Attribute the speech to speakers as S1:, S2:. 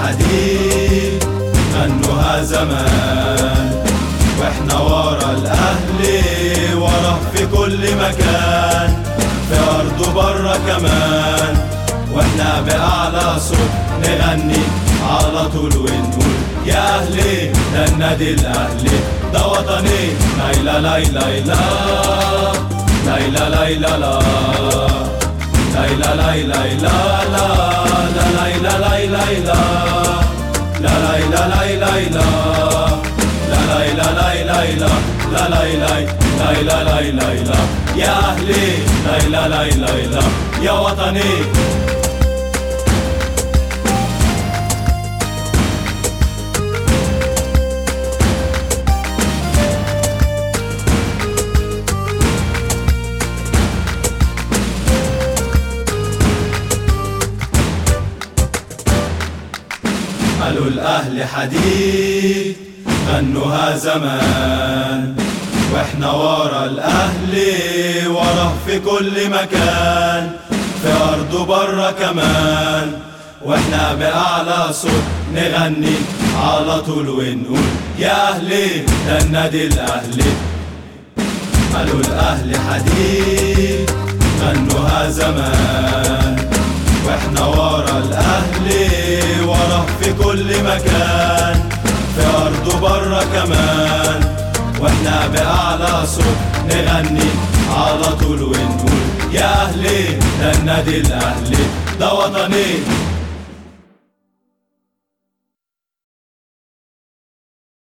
S1: حديد غنوها زمان واحنا ورا الاهلي ورا في كل مكان في ارض وبره كمان واحنا باعلى صوت نغني على طول ونقول يا اهلي ده النادي الاهلي ده وطني لايلا لايلا لا لايلا لايلا لا لايلا لايلا لا لا لا لايلا لايلا لا لا لايلا لايلا لا لا لايلا لايلا لا لا لايلا لايلا لايلا لا يا اهلي لايلا لايلا لا يا وطني قالوا الأهل حديد غنوها زمان واحنا ورا الأهلي ورا في كل مكان في أرض وبره كمان واحنا بأعلى صوت نغني على طول ونقول يا أهلي ده النادي الأهلي قالوا الأهل حديد غنوها زمان واحنا ورا الاهلي ورا في كل مكان في ارض وبره كمان واحنا باعلى صوت نغني على طول ونقول يا اهلي ده النادي الاهلي ده وطني